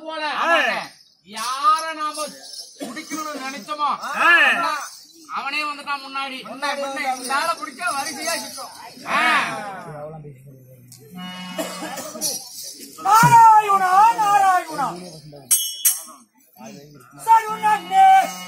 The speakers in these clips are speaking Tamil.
போல யார நாம பிடிக்கணும்னு நினைச்சோமோ அவனே வந்துட்டான் முன்னாடி நாள பிடிச்சா வரிசையா சிக்கும் நாராயணா நாராயணா சருணன்னே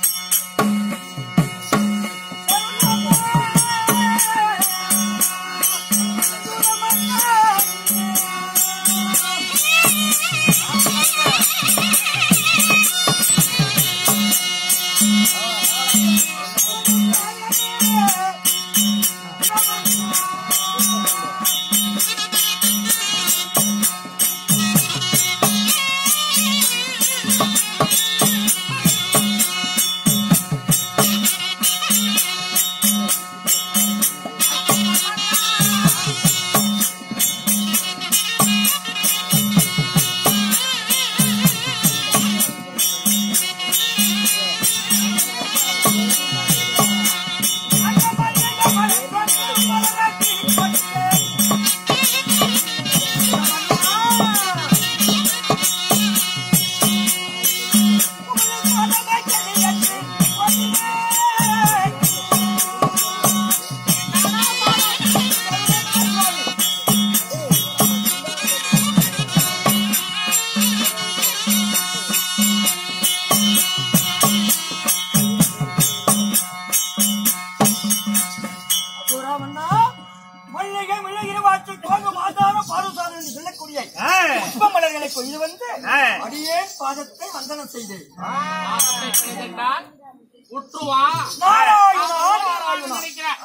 அசுராமண்ணா, மல்லிகை மிளகிற வாற்று கோங்கு மாதான பாருசாதன் என்று சொல்லக்கூடிய புஷ்ப மலர்களை கொய்து வந்து அடியே பாதத்தை வந்தனம் செய்தேன் பாதத்தை பிடித்துட்டான். உற்றுவா நாராயணா நாராயணா நினைக்கிறேன்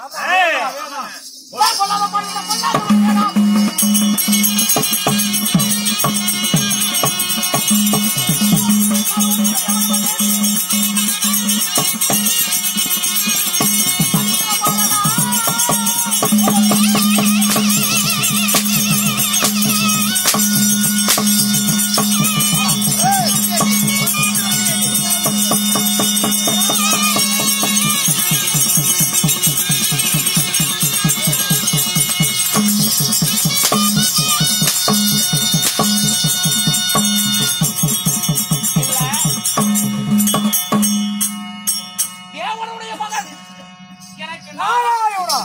தேவனுடைய மகன் எனக்கு நாராயணா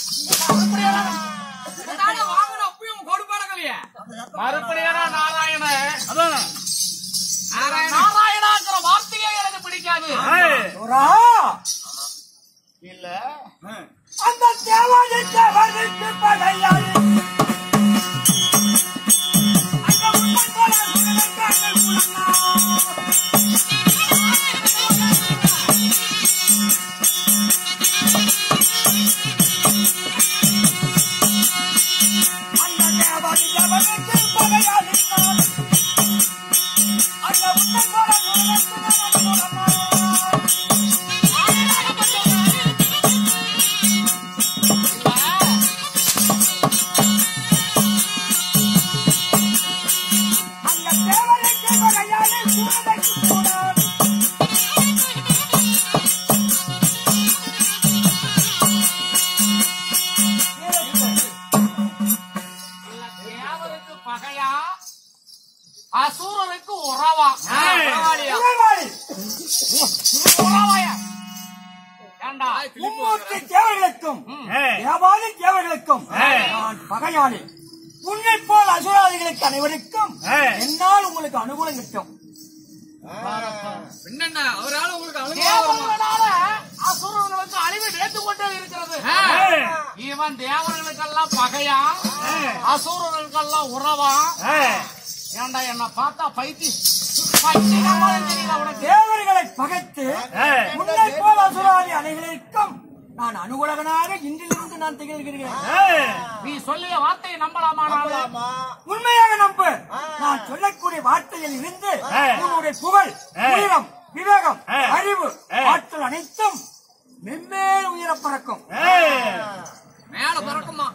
வாங்கின அப்பயும் கொடுப்பாடங்களையே மறுபடியும் நாராயண நாராயணாங்கிற வார்த்தையே எனக்கு பிடிக்காது சுரா இல்ல அந்த தேவாலயத்தை வர்ணித்து பகையாளி அந்த உண்மை போல உணர்ந்தார்கள் உலகா. அந்த தேவாலயத்தை வர்ணித்து பகையாளி நான். அந்த உண்மை போல உணர்ந்தார்கள் உலகா. அந்த தேவனுக்கு வகையாலே சூழலுக்கு போனார். இல்ல தேவருக்கு பகையா அசூரனுக்கு உறவா உறைவாளி, உறவாயா ஏண்டா மும்மூர்த்தி தேவர்களுக்கும் தேவாலி தேவர்களுக்கும் நான் பகையாளி உன்னை போல் அசுராதிகளுக்கு அனைவருக்கும் என்னால் உங்களுக்கு அனுகூலம் கிட்டும் என்னண்ணா அவரால உங்களுக்கு அனுபவம் தேவர்களால அசுரர்களுக்கு அழிவு நேர்த்து கொண்டே இருக்கிறது இவன் தேவர்களுக்கெல்லாம் பகையா அசுரர்களுக்கெல்லாம் உறவா ஏண்டா என்ன பார்த்தா பைத்தி பைத்தியக்காரமா தெரியல உனக்கு தேவர்களை பகைத்து உன்னை போல் அசுராதி அனைவருக்கும் நான் அனுகூலகனாக இன்றிலிருந்து நான் திகழ்கிறேன் நீ சொல்லிய வார்த்தையை நம்பலாமானாலும் உண்மையாக நம்பு நான் சொல்லக்கூடிய வார்த்தையில் இருந்து உன்னுடைய புகழ் உயிரம் விவேகம் அறிவு ஆற்றல் அனைத்தும் மென்மேல் உயர பறக்கும் மேல பறக்குமா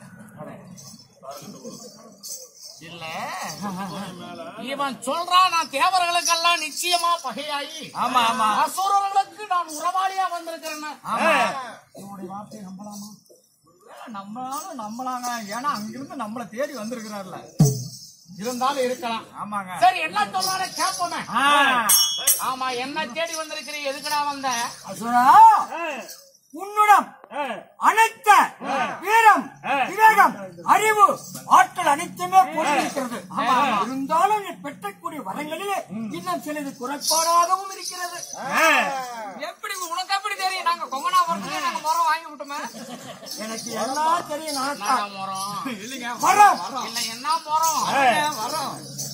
இல்ல இவன் சொல்றான் நான் தேவர்களுக்கெல்லாம் நிச்சயமா பகையாயி ஆமா ஆமா அசுரர்களுக்கு நான் உறவாளியா வந்திருக்கிறேன் இவனுடைய வார்த்தையை நம்பலாமா நம்பளாலும் நம்பலாங்க ஏன்னா அங்கிருந்து நம்மளை தேடி வந்திருக்கிறார்ல இருந்தாலும் இருக்கலாம் ஆமாங்க சரி என்ன சொல்றாரு கேட்போமே ஆ. ஆமா என்ன தேடி வந்திருக்கிறீ எதுக்குடா வந்த அசுரா உன்னிடம் அனைத்த வீரம் விவேகம் அறிவு ஆற்றல் அனைத்துமே பொருந்திருக்கிறது இருந்தாலும் நீ பெற்றக்கூடிய வரங்களிலே இன்னும் சிலது குறைபாடாகவும் இருக்கிறது எப்படி உனக்கு எப்படி தெரியும் நாங்க கொங்கனா போறதுக்கு நாங்க மரம் வாங்கி விட்டோமே எனக்கு எல்லாம் தெரியும் என்னடா நான் மரம் இல்லைங்க வரோம் இல்ல என்ன மரம் வரோம்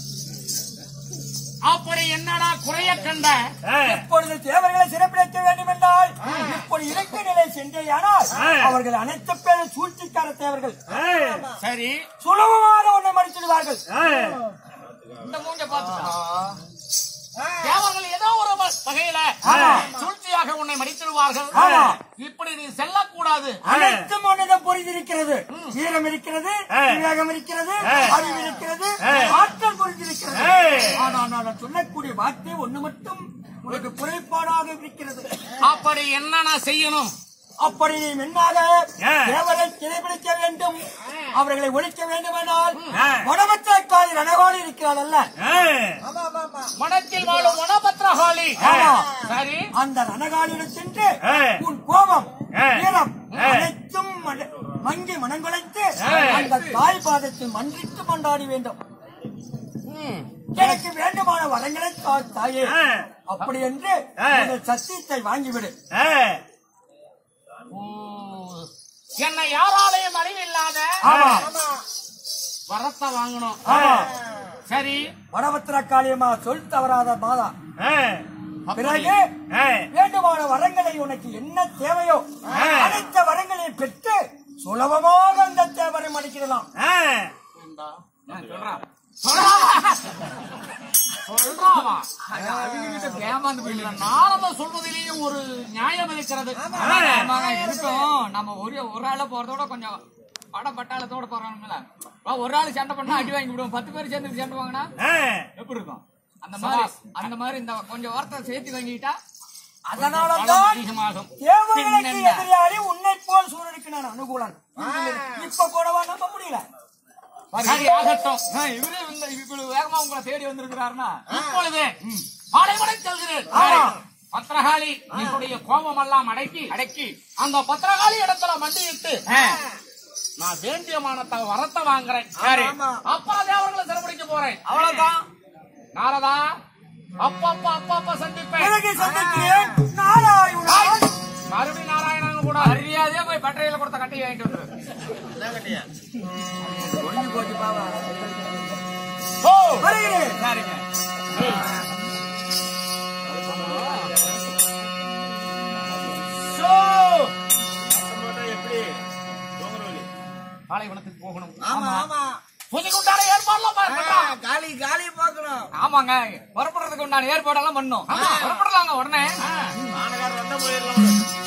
அப்படி என்னடா குறைய கண்ட இப்பொழுது தேவர்களை சிறப்பிடிக்க வேண்டும் என்றால் இப்பொழுது இலக்க நிலை சென்றேயானால் அவர்கள் அனைத்து பேரும் சூழ்ச்சிக்கார தேவர்கள் சரி சுலபமாக உன்னை மடிச்சிடுவார்கள் இந்த மூஞ்ச பார்த்துட்டா தேவர்கள் ஏதோ ஒரு வ- வகையில சூழ்ச்சியாக உன்னை மடித்திடுவார்கள் ஆமா. இப்படி நீ செல்லக்கூடாது அனைத்தும் உன்னிடம் புரிந்திருக்கிறது வீரம் இருக்கிறது விவேகம் இருக்கிறது அறிவு இருக்கிறது ஆற்றல் புரிந்திருக்கிறது ஆனால் நான் சொல்லக்கூடிய வார்த்தை ஒண்ணு மட்டும் உனக்கு குறைபாடாக இருக்கிறது அப்படி என்ன நான் செய்யணும் அப்படி நீ முன்னாக தேவரை சிறைபிடிக்க வேண்டும் அவர்களை ஒழிக்க வேண்டுமென்றால் வடமத்திரக்காரி ரணகோலி இருக்கிறாள் அல்ல மனத்தில் வாழும் மனபத்ரஹாலி ஆமா. சரி அந்த ரணகாலியிடம் சென்று உன் கோபம் வீரம் அனைத்தும் மட- மங்கி மனங்குலைத்து அந்த தாய் பாதத்தில் மன்றிட்டு கொண்டாடி வேண்டும் ம். எனக்கு வேண்டுமான வரங்களை தா தாயே அப்படி என்று உனது சத்தியத்தை வாங்கிவிடு ஓ. என்னை யாராலையும் அறிவில்லாத ஆமா வரத்தை வாங்கணும் ஆமா சரி வடபத்திரக்காளியம்மா சொல் தவறாத மாதா பிறகு வேண்டுமான வரங்களை உனக்கு என்ன தேவையோ அனைத்த வரங்களையும் பெற்று சுலபமாக அந்த தேவரை மடிக்கிடலாம் சொல்றான் சொல்றாவா அவங்க கிட்ட ஏமாந்து போயிடலாம் நாரத சொல்வதிலேயும் ஒரு நியாயம் இருக்கிறது ஆமாங்க இருக்கும் நம்ம ஒரு ஒரு ஆள போறதோட கொஞ்சம் பட பட்டாளத்தோட போறானுங்களா ஒரு ஆள் சண்டை பண்ணா அடி வாங்கி விடுவோம் பத்து பேர் சேர்ந்து சண்டை வாங்கினா எப்படி இருக்கும் அந்த மாதிரி அந்த மாதிரி இந்த கொஞ்சம் வார்த்தை சேர்த்து வாங்கிட்டா அதனாலதான் அதிகமாகும் தேவர்களுக்கு பின்னென்ன? எதிராளி உன்னை போல் சூழலுக்கு நான் அனுகூலன் இப்ப கூடவா நம்ப முடியல சரி ஆகட்டும் ஆ, இவரே இந்த இவ்வளவு வேகமா உங்களை தேடி வந்திருக்கிறாருன்னா இப்பொழுது பாலைவனை செல்கிறேன் ஆமா. பத்திரகாளி என்னுடைய கோபம் எல்லாம் அடக்கி அடக்கி அந்த பத்திரகாளி இடத்துல மண்டியிட்டு நான் வேண்டியமானத்தை வரத்தை வாங்குறேன் சரி அப்புறம் தேவர்களை சிறப்பிடிக்க போறேன் அவ்வளவுதான் நாரதா அப்பப்பா அப்பப்பா சந்திப்பேன் பிறகு சந்திக்கிறேன் நாராயணா மறுபடி நாராயணாங்க கூட மரியாதையா போய் பட்டறையில கொடுத்த கட்டையை வாங்கிட்டு வந்துரு ஓ வருகிறேன் சரிங்க சோ பாலைவனத்துக்கு போகணும் ஆமா ஆமா புதுக்குண்டான ஏற்பாடுலாம் பார்க்கறா காலி காலி பாக்கணும் ஆமாங்க புறப்படுறதுக்கு உண்டான ஏற்பாடெல்லாம் பண்ணோம் புறப்படலாங்க உடனே ஆனகார் வந்த போயிடலாம்